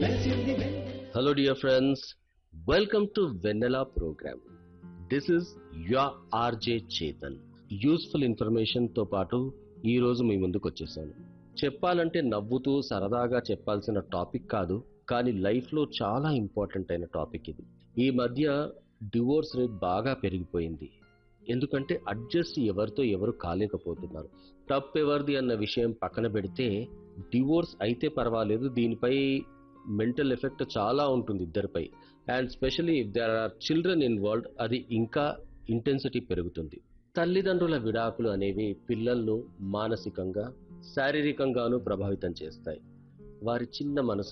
Hello, dear friends. Welcome to Vanilla program. This is your RJ Chetan. Useful information తో పాటు ఈ రోజు మీ ముందుకు వచ్చేసాను చెప్పాలంటే నవ్వుతూ సరదాగా చెప్పాల్సిన టాపిక్ కాదు కానీ లైఫ్ లో చాలా ఇంపార్టెంట్ అయిన టాపిక్ ఇది ఈ మధ్య డివోర్స్ రేట్ బాగా పెరిగిపోయింది ఎందుకంటే అడ్జస్ట్ ఎవరితో ఎవరు కాలేకపోతున్నారు తప్పు ఎవరిది అన్న విషయం పక్కన పెడితే డివోర్స్ అయితే పర్వాలేదు దీనిపై మెంటల్ ఎఫెక్ట్ చాలా ఉంటుంది ఇద్దరిపై and specially if there are children involved అది ఇంకా ఇంటెన్సిటీ పెరుగుతుంది తల్లిదండ్రుల విడాకులు అనేవి పిల్లలను మానసికంగా శారీరకంగానూ ప్రభావితం చేస్తాయి వారి చిన్న మనసు